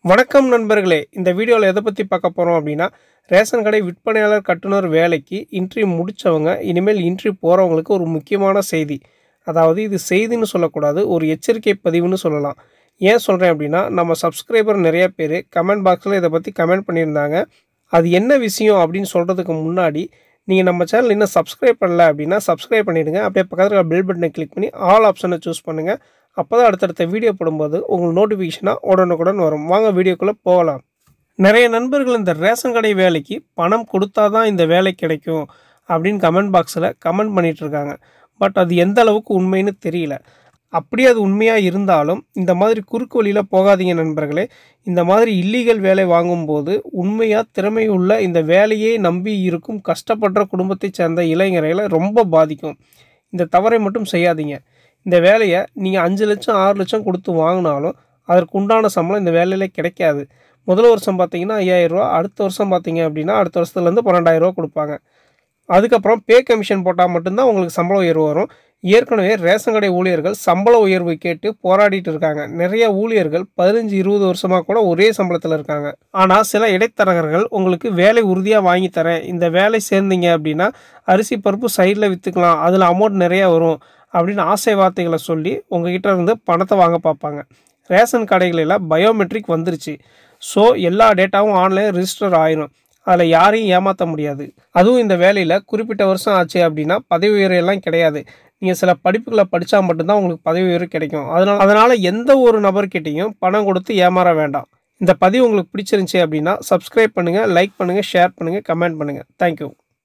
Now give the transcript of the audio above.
வணக்கம் நண்பர்களே இந்த வீடியோவில் எதை பற்றி பார்க்க போகிறோம் அப்படின்னா ரேஷன் கடை விற்பனையாளர் கட்டுனர் வேலைக்கு இன்டர்வியூ முடித்தவங்க இனிமேல் இன்டர்வியூ போகிறவங்களுக்கு ஒரு முக்கியமான செய்தி அதாவது இது செய்தின்னு சொல்லக்கூடாது ஒரு எச்சரிக்கை பதிவுன்னு சொல்லலாம் ஏன் சொல்கிறேன் அப்படின்னா நம்ம சப்ஸ்கிரைபர் நிறைய பேர் கமெண்ட் பாக்ஸில் இதை பற்றி கமெண்ட் பண்ணியிருந்தாங்க அது என்ன விஷயம் அப்படின்னு சொல்கிறதுக்கு முன்னாடி நீங்கள் நம்ம சேனல் இன்னும் சப்ஸ்கிரைப் பண்ணல அப்படின்னா சப்ஸ்கிரைப் பண்ணிவிடுங்க அப்படியே பக்கத்தில் பெல் பட்டனை கிளிக் பண்ணி ஆல் ஆப்ஷனை சூஸ் பண்ணுங்கள் அப்போ தான் அடுத்தடுத்த வீடியோ போடும்போது உங்களுக்கு நோட்டிஃபிகேஷனாக உடனுக்குடன் வரும் வாங்க வீடியோக்குள்ளே போகலாம் நிறைய நண்பர்கள் இந்த ரேஷன் கடை வேலைக்கு பணம் கொடுத்தா தான் இந்த வேலை கிடைக்கும் அப்படின்னு கமெண்ட் பாக்ஸில் கமெண்ட் பண்ணிட்டு இருக்காங்க பட் அது எந்த அளவுக்கு உண்மைன்னு தெரியல அப்படியே அது உண்மையாக இருந்தாலும் இந்த மாதிரி குறுக்கு வழியில் போகாதீங்க நண்பர்களே இந்த மாதிரி இல்லீகல் வேலை வாங்கும்போது உண்மையாக திறமையுள்ள இந்த வேலையே நம்பி இருக்கும் கஷ்டப்படுற குடும்பத்தைச் சேர்ந்த இளைஞர்களை ரொம்ப பாதிக்கும் இந்த தவறை மட்டும் செய்யாதீங்க இந்த வேலையை நீங்கள் அஞ்சு லட்சம் ஆறு லட்சம் கொடுத்து வாங்கினாலும் அதற்கு உண்டான சம்பளம் இந்த வேலையில் கிடைக்காது முதல் வருஷம் பார்த்தீங்கன்னா ஐயாயிரரூவா அடுத்த வருஷம் பார்த்தீங்க அப்படின்னா அடுத்த வருஷத்துலேருந்து பன்னெண்டாயிரரூவா கொடுப்பாங்க அதுக்கப்புறம் பே கமிஷன் போட்டால் மட்டும்தான் உங்களுக்கு சம்பள உயர்வு வரும் ஏற்கனவே ரேஷன் கடை ஊழியர்கள் சம்பள உயர்வு கேட்டு போராடிட்டு இருக்காங்க நிறைய ஊழியர்கள் பதினஞ்சு இருபது வருஷமாக கூட ஒரே சம்பளத்தில் இருக்காங்க ஆனால் சில இடைத்தரகர்கள் உங்களுக்கு வேலை உறுதியாக வாங்கி தரேன் இந்த வேலை சேர்ந்தீங்க அப்படின்னா அரிசி பருப்பு சைடில் விற்றுக்கலாம் அதில் அமௌண்ட் நிறையா வரும் அப்படின்னு ஆசை வார்த்தைகளை சொல்லி உங்ககிட்ட இருந்து பணத்தை வாங்க பார்ப்பாங்க ரேஷன் கடைகளில் பயோமெட்ரிக் வந்துருச்சு ஸோ எல்லா டேட்டாவும் ஆன்லைன் ரிஜிஸ்டர் ஆயிரும் அதில் யாரையும் ஏமாற்ற முடியாது அதுவும் இந்த வேலையில் குறிப்பிட்ட வருஷம் ஆச்சு அப்படின்னா பதவி உயர்வு எல்லாம் கிடையாது நீங்கள் சில படிப்புகளை படித்தா மட்டும்தான் உங்களுக்கு பதவி உயர்வு கிடைக்கும் அதனால் அதனால் எந்த ஒரு நபர்கிட்டையும் பணம் கொடுத்து ஏமாற வேண்டாம் இந்த பதிவு உங்களுக்கு பிடிச்சிருந்துச்சி அப்படின்னா சப்ஸ்கிரைப் பண்ணுங்கள் லைக் பண்ணுங்கள் ஷேர் பண்ணுங்கள் கமெண்ட் பண்ணுங்கள் தேங்க்யூ